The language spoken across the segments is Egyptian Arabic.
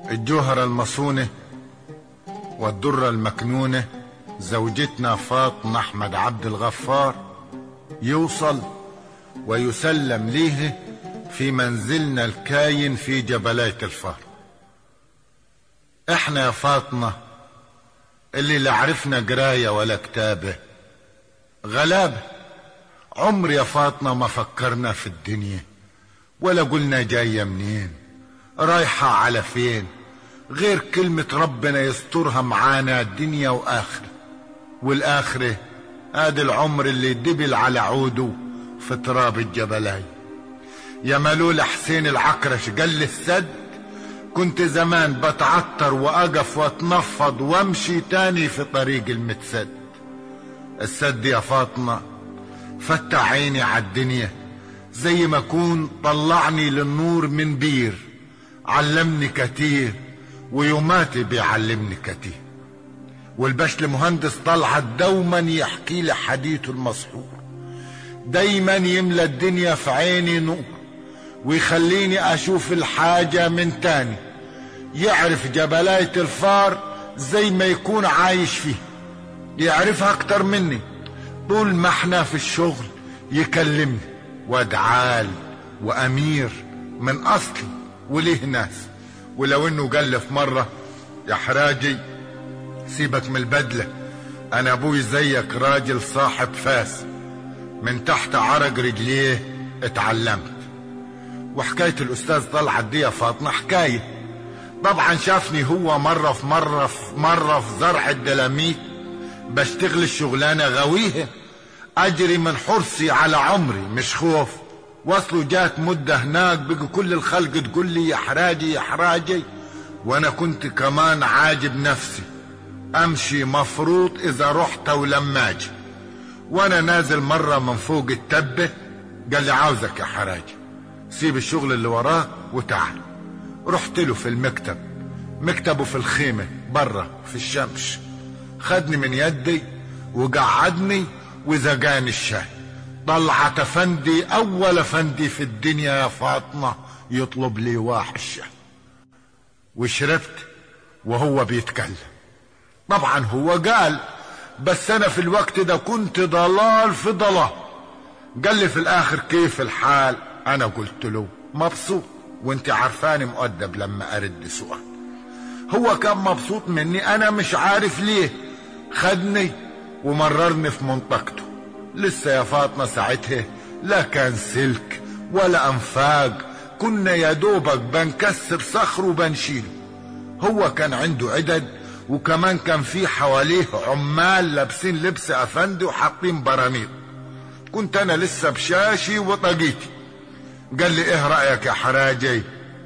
الجوهرة المصونة والدرة المكنونة زوجتنا فاطمة أحمد عبد الغفار يوصل ويسلم ليه في منزلنا الكاين في جبلاية الفار احنا يا فاطمة اللي لا عرفنا قراية ولا كتابة غلابة عمر يا فاطمة ما فكرنا في الدنيا ولا قلنا جاية منين رايحة على فين غير كلمة ربنا يسترها معانا الدنيا وآخرة والآخرة ادي العمر اللي دبل على عوده في تراب الجبلاي يا ملول حسين العكرش قال لي السد كنت زمان بتعطر واقف واتنفض وامشي تاني في طريق المتسد السد يا فاطمة فتح عيني عالدنيا زي ما كون طلعني للنور من بير علمني كتير ويوماتي بيعلمني كتير والبشل مهندس طلعت دوما يحكي لي حديثه المسحور دايما يملى الدنيا في عيني نور ويخليني اشوف الحاجة من تاني يعرف جبلاية الفار زي ما يكون عايش فيه يعرفها اكتر مني طول ما احنا في الشغل يكلمني وادعال وامير من اصلي وليه ناس ولو انه قال لي في مرة يا حراجي سيبك من البدلة انا ابوي زيك راجل صاحب فاس من تحت عرق رجليه اتعلمت وحكاية الاستاذ طلعت دي يا فاطمة حكاية طبعا شافني هو مرة في مرة في مرة في زرع الدلاميت بشتغل الشغلانة غويها اجري من حرصي على عمري مش خوف وصلوا جات مدة هناك بقوا كل الخلق تقول لي يا حراجي يا حراجي وانا كنت كمان عاجب نفسي امشي مفروض اذا رحت ولما اجي وانا نازل مرة من فوق التبة قال لي عاوزك يا حراجي سيب الشغل اللي وراك وتعال رحت له في المكتب مكتبه في الخيمة برا في الشمس خدني من يدي وقعدني وزقاني الشاي طلعت افندي اول افندي في الدنيا يا فاطمة يطلب لي واحد شاي وشربت وهو بيتكلم طبعا هو قال بس انا في الوقت ده كنت ضلال في ضلال قال لي في الاخر كيف الحال انا قلت له مبسوط وانت عارفاني مؤدب لما ارد سؤال هو كان مبسوط مني انا مش عارف ليه خدني ومررني في منطقته لسه يا فاطمة ساعتها لا كان سلك ولا انفاق كنا يا دوبك بنكسر صخر وبنشيله هو كان عنده عدد وكمان كان في حواليه عمال لابسين لبس افندي وحاطين براميل كنت انا لسه بشاشي وطاقيتي قال لي ايه رايك يا حراجي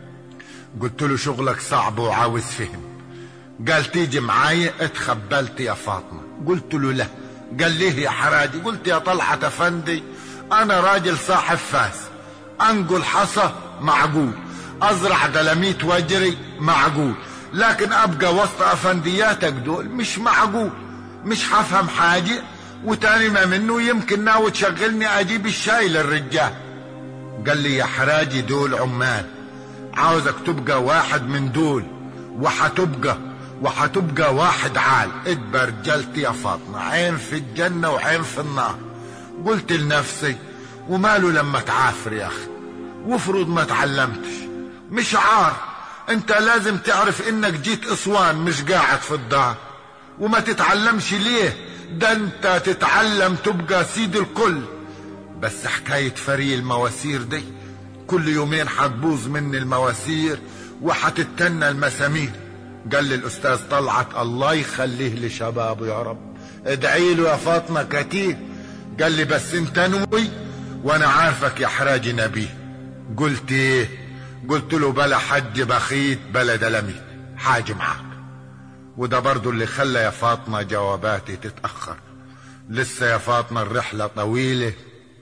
قلت له شغلك صعب وعاوز فهم قال تيجي معايا اتخبلت يا فاطمه قلت له لا قال ليه يا حراجي قلت يا طلعت افندي انا راجل صاحب فاس انقل حصى معقول ازرع دلاميت واجري معقول لكن ابقى وسط افندياتك دول مش معقول مش حفهم حاجة وتاني ما منه يمكن ناوي تشغلني اجيب الشاي للرجال قال لي يا حراجي دول عمال عاوزك تبقى واحد من دول وحتبقى وحتبقى واحد عال اتبرجلت يا فاطمة عين في الجنة وعين في النار قلت لنفسي وماله لما تعافر يا اخي وافرض ما تعلمتش مش عار انت لازم تعرف انك جيت اسوان مش قاعد في الدار وما تتعلمش ليه ده انت تتعلم تبقى سيد الكل بس حكاية فري المواسير دي كل يومين حتبوظ مني المواسير وحتتنى المسامير قال لي الاستاذ طلعت الله يخليه لشبابه يا رب ادعي له يا فاطمة كتير قال لي بس انت نوي وانا عارفك يا حراجي نبيه قلت ايه قلت له بلا حج بخيت بلا دلميت حاج معاك وده برضو اللي خلى يا فاطمة جواباتي تتأخر لسه يا فاطمة الرحلة طويلة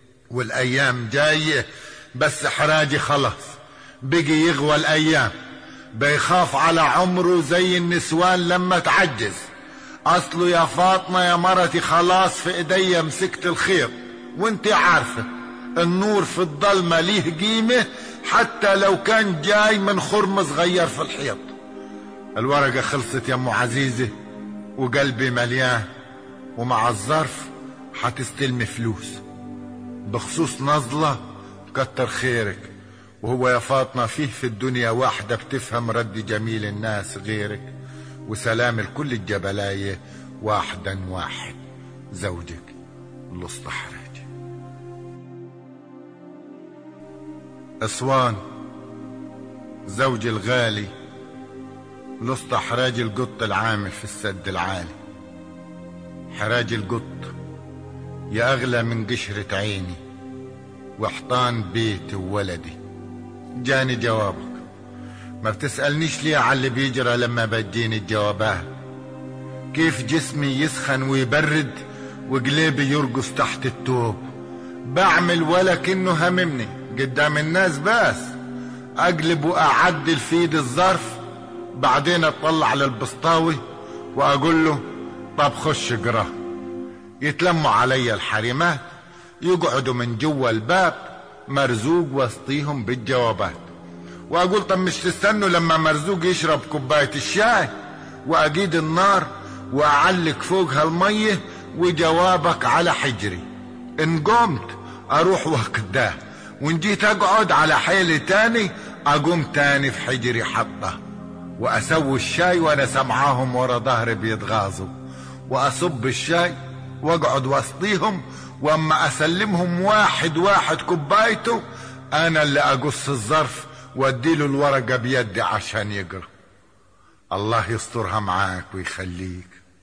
والأيام جاية بس حراجي خلص بقي يغوى الأيام بيخاف على عمره زي النسوان لما تعجز أصله يا فاطمة يا مرتي خلاص في إيديا مسكت الخيط وانت عارفة النور في الضلمة ليه قيمة حتى لو كان جاي من خرم صغير في الحيط الورقة خلصت يا ام عزيزة وقلبي مليان ومع الظرف حتستلمي فلوس بخصوص نزلة كتر خيرك وهو يا فاطمة فيه في الدنيا واحدة بتفهم رد جميل الناس غيرك وسلام الكل الجبلاية واحدا واحد زوجك الاسطى حراجي اسوان زوجي الغالي الاسطى حراجي القط العامل في السد العالي حراجي القط يا اغلى من قشرة عيني وحطان بيتي وولدي جاني جوابك ما بتسألنيش ليه على اللي بيجرى لما بتجيني الجوابات كيف جسمي يسخن ويبرد وقلبي يرقص تحت التوب بعمل ولا كأنه هممني قدام الناس بس اقلب واعدل في ايد الظرف بعدين اطلع للبسطاوي واقول له طب خش اقرا يتلموا علي الحريمات يقعدوا من جوا الباب مرزوق وسطيهم بالجوابات واقول طب مش تستنوا لما مرزوق يشرب كوبايه الشاي واجيد النار واعلق فوقها الميه وجوابك على حجري ان قمت اروح وقداه وان جيت اقعد على حيلي تاني اقوم تاني في حجري حطه واسوي الشاي وانا سمعاهم ورا ظهري بيتغاظوا واصب الشاي واقعد وسطيهم واما اسلمهم واحد واحد كوبايته انا اللي اقص الظرف واديله الورقه بيدي عشان يقرا الله يسترها معاك ويخليك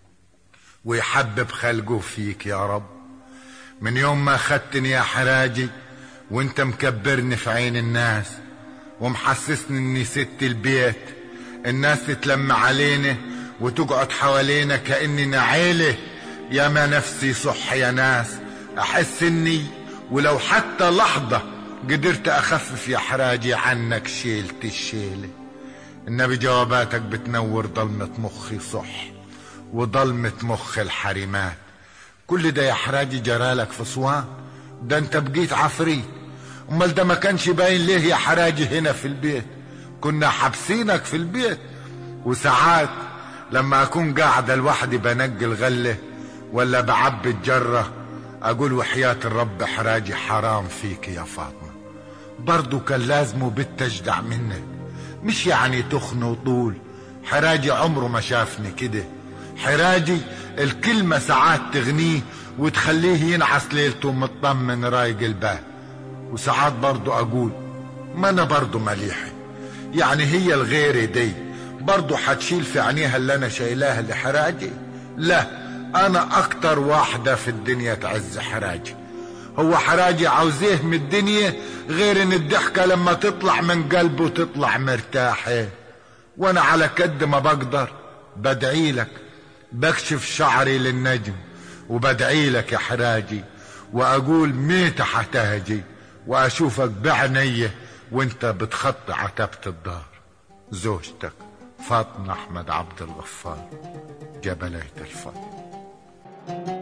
ويحبب خلقه فيك يا رب من يوم ما خدتني يا حراجي وانت مكبرني في عين الناس ومحسسني اني ست البيت الناس تتلم علينا وتقعد حوالينا كاننا عيله يا ما نفسي صح يا ناس احس اني ولو حتى لحظة قدرت اخفف يا حراجي عنك شيلت الشيلة النبي جواباتك بتنور ضلمة مخي صح وضلمة مخ الحريمات كل ده يا حراجي جرالك في صوان ده انت بقيت عفريت امال ده ما كانش باين ليه يا حراجي هنا في البيت كنا حابسينك في البيت وساعات لما اكون قاعدة لوحدي بنقي الغلة ولا بعبي الجرة اقول وحياة الرب حراجي حرام فيك يا فاطمة برضو كان لازمه بالتجدع منك مش يعني تخن وطول حراجي عمره ما شافني كده حراجي الكلمة ساعات تغنيه وتخليه ينعس ليلته مطمن رايق البال وساعات برضو اقول ما انا برضو مليحة يعني هي الغير دي برضو حتشيل في عينيها اللي انا شايلاها لحراجي لا انا اكتر واحدة في الدنيا تعز حراجي هو حراجي عاوزيه من الدنيا غير ان الضحكة لما تطلع من قلبه تطلع مرتاحة وانا على كد ما بقدر بدعي لك بكشف شعري للنجم وبدعي لك يا حراجي واقول ميت حتاجي واشوفك بعنية وانت بتخطي عتبة الدار زوجتك فاطمة احمد عبد الغفار جبلية الفضل